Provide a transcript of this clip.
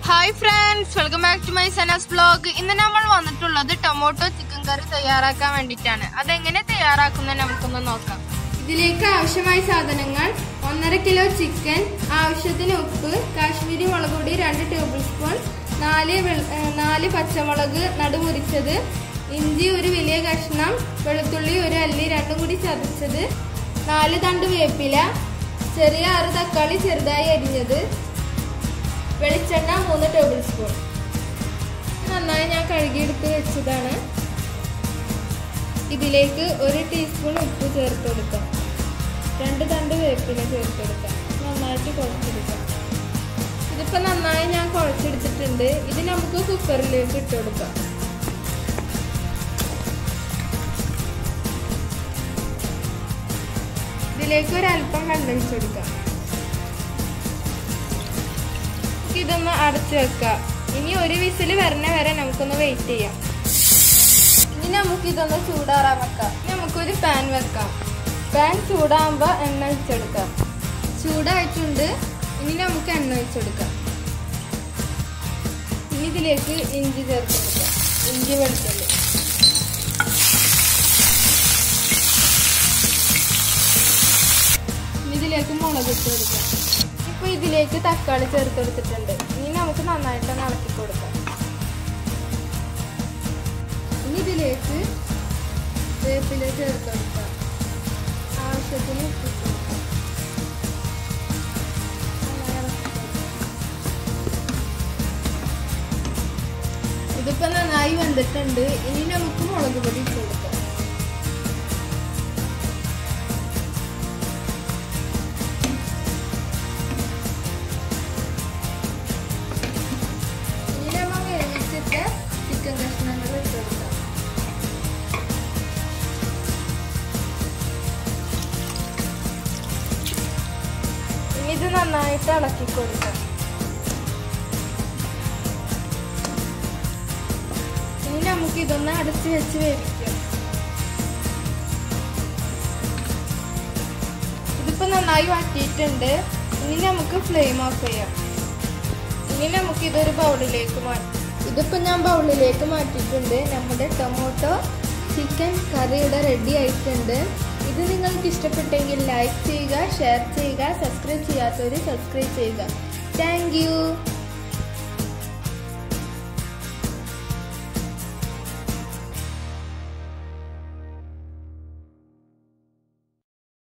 Hi friends welcome back to my സനസ് vlog ഇന്ന് നമ്മൾ വന്നിട്ടുള്ളത് ടൊമാറ്റോ ചിക്കൻ കറി തയ്യാറാക്കാൻ വേണ്ടിയിട്ടാണ് അതെങ്ങനെ തയ്യാറാക്കുന്നത് നമുക്കൊന്ന് നോക്കാം ഇതിലേക്ക് ആവശ്യമായ സാധനങ്ങൾ ഒന്നര കിലോ ചിക്കൻ ആവശ്യത്തിന് ഉപ്പ് കാശ്മീരി മുളക് പൊടി രണ്ട് ടേബിൾ സ്പൂൺ നാല് വെൾ- ഏ, നാല് പച്ചമുളക് നടുമുറിച്ചത് ഇഞ്ചി ഒരു വലിയ കഷ്ണം വെളുത്തുള്ളി ഒരു അല്ലി രണ്ടും കൂടി ചതച്ചത് നാല് തണ്ട് വേപ്പില ചെറിയ ആറ് തക്കാളി ചെറുതായി അരിഞ്ഞത് വെളിച്ചെണ്ണ മൂന്ന് ടേബിൾ സ്പൂൺ നന്നായി ഞാൻ കഴുകിയെടുത്ത് വെച്ചതാണ് ഇതിലേക്ക് ഒരു ടീസ്പൂൺ ഉപ്പ് ചേർത്ത് കൊടുക്കാം രണ്ട് തണ്ട് വേപ്പില ചേർത്ത് കൊടുക്കാം നന്നായിട്ട് കുഴച്ചെടുക്കാം ഇതിപ്പോൾ നന്നായി ഞാൻ കുഴച്ചെടുത്തിട്ടുണ്ട് ഇത് നമുക്ക് കുക്കറിലേക്ക് ഇട്ട് കൊടുക്കാം ഇതിലേക്ക് ഒരു അല്പം വെള്ളം ഒഴിച്ച് കൊടുക്കാം നമുക്ക് ഇതൊന്ന് അടച്ചു വെക്കാം ഇനി ഒരു വിസിൽ വരണ വരെ നമുക്കൊന്ന് വെയിറ്റ് ചെയ്യാം ഇനി നമുക്ക് ഇതൊന്ന് ചൂടാറാൻ വെക്കാം ഇനി നമുക്കൊരു പാൻ വെക്കാം പാൻ ചൂടാകുമ്പോൾ എണ്ണ ഒഴിച്ചെടുക്കാം ചൂടായിട്ടുണ്ട് ഇനി നമുക്ക് എണ്ണ ഒഴിച്ചെടുക്കാം ഇനി ഇതിലേക്ക് ഇഞ്ചി ചേർത്ത് കൊടുക്കാം ഇഞ്ചി വെളുത്തുള്ളി ഇനി ഇതിലേക്ക് മുളക് ഇട്ട് കൊടുക്കാം ഇപ്പൊ ഇതിലേക്ക് തക്കാളി ചേർത്ത് കൊടുത്തിട്ടുണ്ട് ഇനി നമുക്ക് നന്നായിട്ട് ഒന്ന് ഇളക്കി കൊടുക്കാം ഇനി ഇതിലേക്ക് വേപ്പില ചേർത്ത് കൊടുക്കാം ആവശ്യത്തിന് ഉപ്പ് ഇട്ട് കൊടുക്കാം. നന്നായി ഇളക്കി കൊടുക്കാം. ഇതിപ്പോ നന്നായി വെന്തിട്ടുണ്ട് ഇനി നമുക്ക് മുളക് പൊടി ഇട്ട് കൊടുക്കാം ഇനി നമ്മൾ വേവിച്ചിട്ട് ചിക്കൻ കഷ്ണങ്ങൾ ഇട്ട് കൊടുക്കാം ഇനി ഇത് നന്നായിട്ട് ഇളക്കി കൊടുക്കാം ഇനി നമുക്ക് ഇതൊന്ന് അടച്ച് വെച്ച് വേവിക്കാം ഇതിപ്പോ നന്നായി വറ്റിയിട്ടുണ്ട് ഇനി നമുക്ക് ഫ്ലെയിം ഓഫ് ചെയ്യാം ഇനി നമുക്ക് ഇതൊരു ബൗളിലേക്ക് മാറ്റാം ഇതിപ്പോൾ ഞാൻ ബൗളിലേക്ക് മാറ്റിയിട്ടുണ്ട് നമ്മുടെ ടൊമാറ്റോ ചിക്കൻ കറിയുടെ റെഡി ആയിട്ടുണ്ട് ഇത് നിങ്ങൾക്ക് ഇഷ്ടപ്പെട്ടെങ്കിൽ ലൈക്ക് ചെയ്യുക ഷെയർ ചെയ്യുക സബ്സ്ക്രൈബ് ചെയ്യാത്തവർ സബ്സ്ക്രൈബ് ചെയ്യുക താങ്ക്